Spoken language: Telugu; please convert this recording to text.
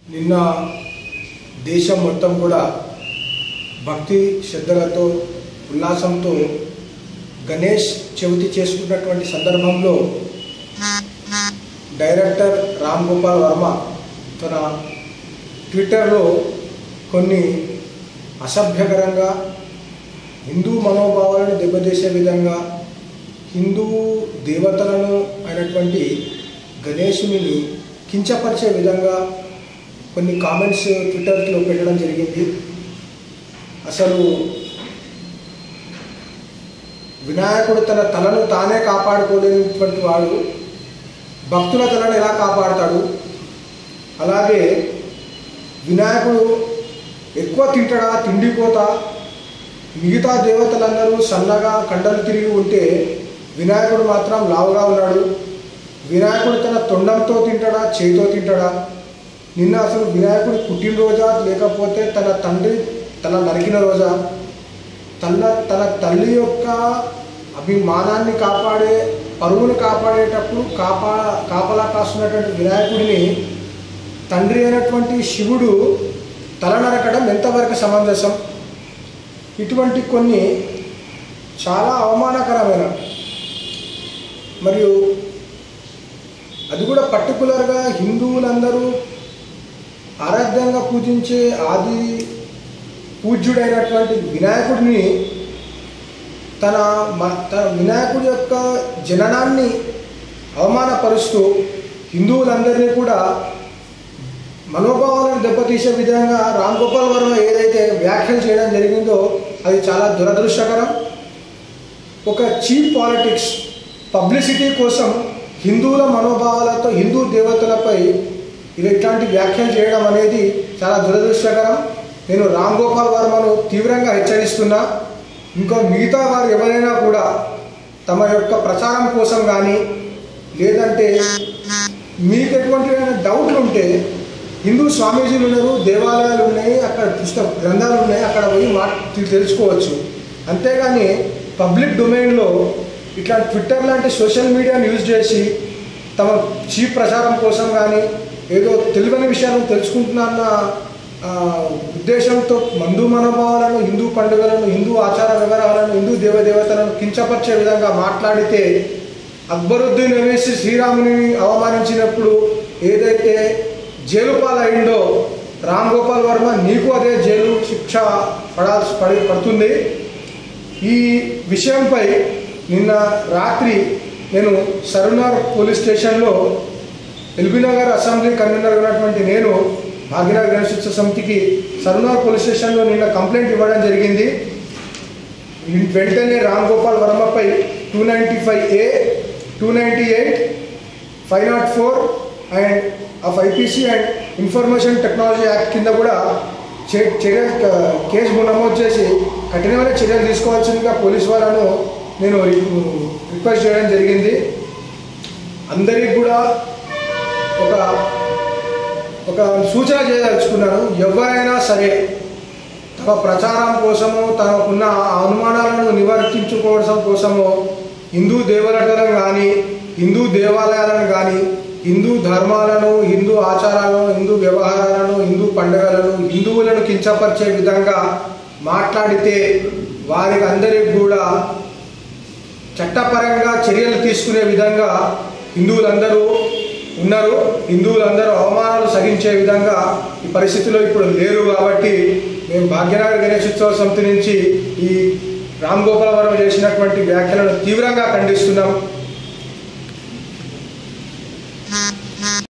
నిన్న దేశం మొత్తం కూడా భక్తి శ్రద్ధలతో ఉల్లాసంతో గణేష్ చవితి చేసుకున్నటువంటి సందర్భంలో డైరెక్టర్ రామ్ గోపాల్ వర్మ తన ట్విట్టర్లో కొన్ని అసభ్యకరంగా హిందూ మనోభావాలను దెబ్బతీసే విధంగా హిందూ దేవతలను అయినటువంటి గణేశుని కించపరిచే విధంగా కొన్ని కామెంట్స్ ట్విట్టర్లో పెట్టడం జరిగింది అసలు వినాయకుడు తన తలను తానే కాపాడుకోలేనటువంటి వాడు భక్తుల తలను ఎలా కాపాడతాడు అలాగే వినాయకుడు ఎక్కువ తింటాడా తిండిపోతా మిగతా దేవతలందరూ సన్నగా కండలు తిరిగి ఉంటే వినాయకుడు మాత్రం లావుగా ఉన్నాడు వినాయకుడు తన తొండంతో తింటాడా చేతితో తింటాడా నిన్న అసలు వినాయకుడి పుట్టినరోజా లేకపోతే తన తండ్రి తన నరికిన రోజా తన తన తల్లి యొక్క అభిమానాన్ని కాపాడే పరువును కాపాడేటప్పుడు కాపా కాపలా కాస్తున్నటువంటి వినాయకుడిని తండ్రి అయినటువంటి శివుడు తల నరకడం ఎంతవరకు సమంజసం ఇటువంటి కొన్ని చాలా అవమానకరమైన మరియు అది కూడా పర్టికులర్గా హిందువులందరూ ఆరాధ్యంగా పూజించే ఆది పూజ్యుడైనటువంటి వినాయకుడిని తన మ- తన వినాయకుడి యొక్క జననాన్ని అవమానపరుస్తూ హిందువులందరినీ కూడా మనోభావాలను దెబ్బతీసే విధంగా రామ్ గోపాల్ వర్మ ఏదైతే వ్యాఖ్యలు చేయడం జరిగిందో అది చాలా దురదృష్టకరం ఒక చీప్ పాలిటిక్స్ పబ్లిసిటీ కోసం హిందువుల మనోభావాలతో హిందూ దేవతలపై ఇది ఇట్లాంటి వ్యాఖ్యలు చేయడం అనేది చాలా దురదృష్టకరం నేను రామ్ గోపాల్ వర్మను తీవ్రంగా హెచ్చరిస్తున్నా ఇంకా మిగతా వారు ఎవరైనా కూడా తమ యొక్క ప్రచారం కోసం కానీ లేదంటే మీకు ఎటువంటి డౌట్లు ఉంటే హిందూ స్వామీజీలు ఉన్నారు దేవాలయాలు ఉన్నాయి అక్కడ పుస్తక గ్రంథాలు ఉన్నాయి అక్కడ పోయి మా తెలుసుకోవచ్చు అంతేగాని పబ్లిక్ డొమైన్లో ఇట్లా ట్విట్టర్ లాంటి సోషల్ మీడియాని యూజ్ చేసి తమ చీప్ ప్రచారం కోసం కానీ ఏదో తెలియని విషయాలను తెలుసుకుంటున్న ఆ, ఉద్దేశంతో మందు మనోభావాలను హిందూ పండుగలను హిందూ ఆచార వివరాలను హిందూ దేవదేవతలను కించపరిచే విధంగా మాట్లాడితే అక్బరుద్దీన్ వేసి శ్రీరాముని అవమానించినప్పుడు ఏదైతే జైలు పాలైందో రామ్ గోపాల్ వర్మ నీకు అదే జైలు శిక్ష పడాల్సి పడి పడుతుంది ఈ విషయంపై నిన్న రాత్రి నేను సరునార్ పోలీస్ స్టేషన్లో ఎల్బీనగర్ అసెంబ్లీ కన్వీనర్ ఉన్నటువంటి నేను భాగ్యనగర్ గణేశోత్సవ సమితికి సరునార్ పోలీస్ స్టేషన్లో నిన్న కంప్లైంట్ ఇవ్వడం జరిగింది వెంటనే రామ్ గోపాల్ వర్మపై two ninety five A two ninety eight five nought four and of IPC and information technology act కింద కూడా చే- చర్య కేసు నమోదు చేసి కఠినమైన చర్యలు తీసుకోవాల్సిందిగా పోలీస్ వాళ్ళను నేను రి- రిక్వెస్ట్ చేయడం జరిగింది అందరికీ కూడా ఒక ఒక సూచన చేయదలుచుకున్నాను ఎవరైనా సరే తమ ప్రచారం కోసమో తమకున్న ఆ అనుమానాలను నివర్తించుకోవడం కోసమో హిందూ దేవతలను కానీ హిందూ దేవాలయాలను కానీ హిందూ ధర్మాలను హిందూ ఆచారాలను హిందూ వ్యవహారాలను హిందూ పండుగలను హిందువులను కించపరిచే విధంగా మాట్లాడితే వారికి అందరికి కూడా చట్టపరంగా చర్యలు తీసుకునే విధంగా హిందువులందరూ ఉన్నారు హిందువులందరూ అవమానాలు సహించే విధంగా ఈ పరిస్థితిలో ఇప్పుడు లేరు కాబట్టి మేము భాగ్యనగర్ గణేశోత్సవ సమితి నుంచి ఈ రామ్ గోపాల్ వర్మ చేసినటువంటి వ్యాఖ్యలను తీవ్రంగా ఖండిస్తున్నాం